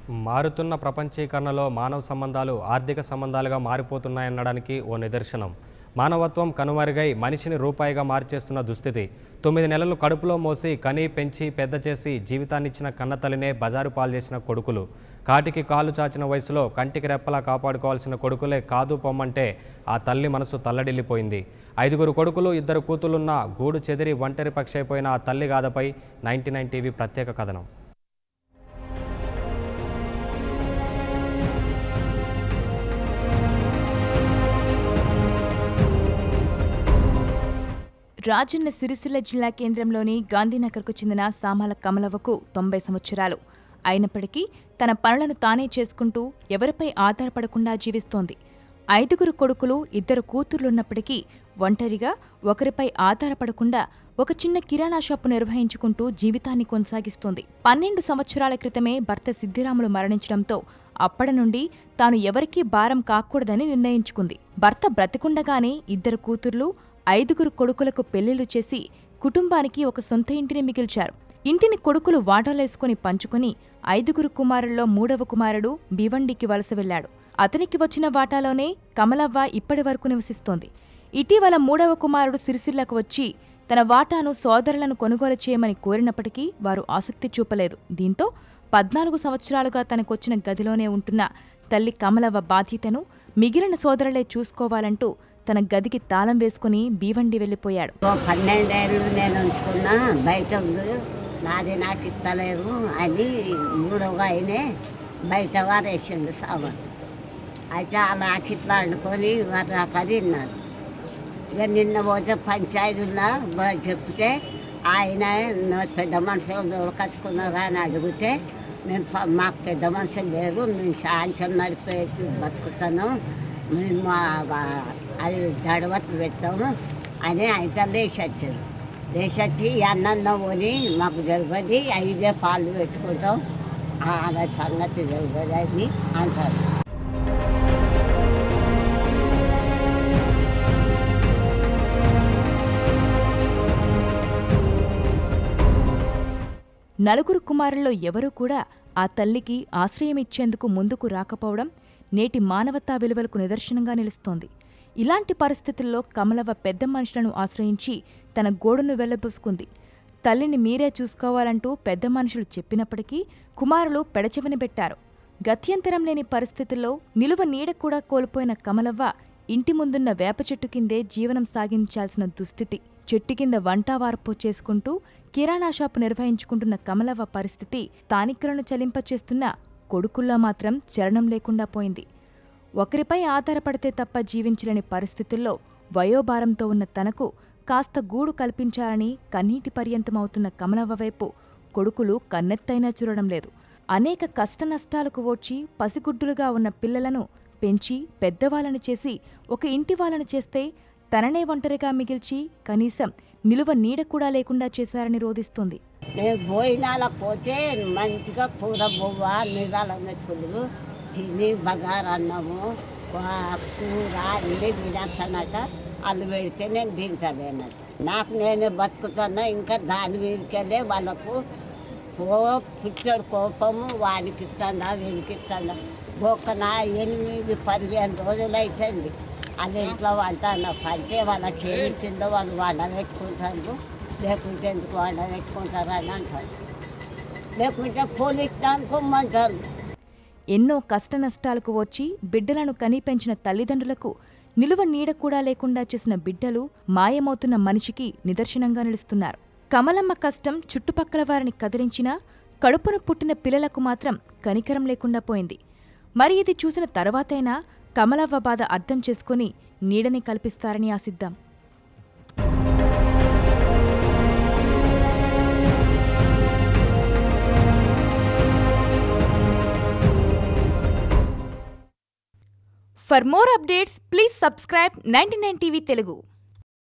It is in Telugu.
మారుతున్న ప్రపంచీకరణలో మానవ సంబంధాలు ఆర్థిక సంబంధాలుగా మారిపోతున్నాయనడానికి ఓ నిదర్శనం మానవత్వం కనుమరుగై మనిషిని రూపాయిగా మార్చేస్తున్న దుస్థితి తొమ్మిది నెలలు కడుపులో మోసి కని పెంచి పెద్ద చేసి జీవితాన్నిచ్చిన కన్నతల్లినే బజారు పాలు చేసిన కొడుకులు కాటికి కాలు చాచిన వయసులో కంటికి రెప్పలా కాపాడుకోవాల్సిన కొడుకులే కాదు పొమ్మంటే ఆ తల్లి మనసు తల్లడిల్లిపోయింది ఐదుగురు కొడుకులు ఇద్దరు కూతులున్న గూడు చెదిరి ఒంటరి పక్షి అయిపోయిన ఆ తల్లి గాథపై నైంటీ నైన్ టీవీ ప్రత్యేక కథనం రాజన్న సిరిసిల్ల జిల్లా కేంద్రంలోని గాంధీనగర్కు చెందిన సామాల కమలవ్వకు తొంభై సంవత్సరాలు అయినప్పటికీ తన పనులను తానే చేసుకుంటూ ఎవరిపై ఆధారపడకుండా జీవిస్తోంది ఐదుగురు కొడుకులు ఇద్దరు కూతుర్లున్నప్పటికీ ఒంటరిగా ఒకరిపై ఆధారపడకుండా ఒక చిన్న కిరాణా షాపు నిర్వహించుకుంటూ జీవితాన్ని కొనసాగిస్తోంది పన్నెండు సంవత్సరాల క్రితమే భర్త సిద్ధిరాములు మరణించడంతో అప్పటి నుండి తాను ఎవరికీ భారం కాకూడదని నిర్ణయించుకుంది భర్త బ్రతికుండగానే ఇద్దరు కూతుర్లు ఐదుగురు కొడుకులకు పెళ్లిళ్లు చేసి కుటుంబానికి ఒక సొంత ఇంటిని మిగిల్చారు ఇంటిని కొడుకులు వాటాలేసుకుని పంచుకుని ఐదుగురు కుమారుల్లో మూడవ కుమారుడు భివండికి వలస వెళ్లాడు అతనికి వచ్చిన వాటాలోనే కమలవ్వ ఇప్పటి వరకు నివసిస్తోంది ఇటీవల మూడవ కుమారుడు సిరిసిల్లకు వచ్చి తన వాటాను సోదరులను కొనుగోలు చేయమని కోరినప్పటికీ వారు ఆసక్తి చూపలేదు దీంతో పద్నాలుగు సంవత్సరాలుగా తనకొచ్చిన గదిలోనే ఉంటున్న తల్లి కమలవ్వ బాధ్యతను మిగిలిన సోదరులే చూసుకోవాలంటూ తన గదికి తాళం వేసుకుని బీవండి వెళ్ళిపోయాడు ఓ పన్నెండేళ్ళు నేను ఉంచుకున్నా బయట ఉంది నాది నాకు ఇస్తలేరు అని మూడవ ఆయనే బయట వారేసిండు సామాన్ అయితే ఆ నాకు ఇట్లా అనుకొని వారు నాకు తిన్నారు ఇక నిన్న పోతే పంచాయతీలో బ- చెప్తే ఆయన "నా పెద్ద మనుషులు దొరకచ్చుకున్నారా అని అడిగితే నేను ప- మాకు పెద్ద మనుషులు లేరు నేను సాయంత్రం నడిపేసి బతుకుతాను మేము మా- మా- అది దడవట్లు పెట్టాము అని ఆయన లేచి వచ్చారు లేచి వచ్చి అన్నం కొని మాకు జరగదు ఐదే పాలు పెట్టుకుంటాం ఆ సంగతి జరగదు అని అంటారు నలుగురు కుమారుల్లో ఎవరూ కూడా ఆ తల్లికి ఆశ్రయమిచ్చేందుకు ముందుకు రాకపోవడం నేటి మానవతా విలువలకు నిదర్శనంగా నిలుస్తోంది ఇలాంటి పరిస్థితుల్లో కమలవ్వ పెద్ద మనుషులను ఆశ్రయించి తన గోడును వెళ్లబోసుకుంది తల్లిని మీరే చూసుకోవాలంటూ పెద్ద మనుషులు చెప్పినప్పటికీ కుమారులు పెడచెవిని పెట్టారు గత్యంతరం లేని పరిస్థితుల్లో నిలువ నీడ కూడా కోల్పోయిన కమలవ్వ ఇంటి ముందున్న వేప చెట్టు కిందే జీవనం సాగించాల్సిన దుస్థితి చెట్టు కింద వంట వార్పు చేసుకుంటూ కిరాణా షాపు నిర్వహించుకుంటున్న కమలవ్వ పరిస్థితి స్థానికులను చలింపచేస్తున్న కొడుకుల్లో మాత్రం చరణం లేకుండా పోయింది ఒకరిపై ఆధారపడితే తప్ప జీవించలేని పరిస్థితుల్లో వయోభారంతో ఉన్న తనకు కాస్త గూడు కల్పించాలని కన్నీటి పర్యంతమవుతున్న కమలవ్వ వైపు కొడుకులు కన్నెత్తైనా చూడడం లేదు అనేక కష్టనష్టాలకు ఓడ్చి పసిగుడ్డులుగా ఉన్న పిల్లలను పెంచి పెద్దవాళ్ళను చేసి ఒక ఇంటి వాళ్ళను చేస్తే తననే ఒంటరిగా మిగిల్చి కనీసం నిలువ నీడ కూడా లేకుండా చేశారని రోధిస్తోంది నేను భోజనాలకు పోతే మంచిగా కూర బొవ్వ నిరాల మెతుకులు తిని బగారు అన్నము వా- కూర అన్నీ తినేస్తానట వాళ్ళు పెడితే నేను తింటాను అన్నట్టు నాకు నేనే బతుకుతున్నా ఇంకా దాని మీదకెళ్ళే వాళ్ళకు పో పుట్టాడు కోపము వానికి ఇస్తుందా వీనికి ఇస్తుందా బొక్కన ఎనిమిది పదిహేను రోజులు అవుతుంది అది ఇంట్లో వంట నాకు అంటే వాళ్ళకి ఏమి ఇచ్చిందో వాళ్ళు వండ పెట్టుకుంటారు లేకుంటే ఎందుకు వండ పెట్టుకుంటారు అని అంటారు లేకుంటే పోలీస్ దానికోమంటారు ఎన్నో కష్టనష్టాలకు వచ్చి బిడ్డలను కని పెంచిన తల్లిదండ్రులకు నిలువ నీడ కూడా లేకుండా చేసిన బిడ్డలు మాయమవుతున్న మనిషికి నిదర్శనంగా నిలుస్తున్నారు కమలమ్మ కష్టం చుట్టుపక్కల వారిని కదిలించినా కడుపున పుట్టిన పిల్లలకు మాత్రం కనికరం లేకుండా పోయింది మరి ఇది చూసిన తర్వాతైనా కమలవ్వ బాధ అర్థం చేసుకుని నీడని కల్పిస్తారని ఆశిద్దాం for more updates please subscribe ninety nine TV Telugu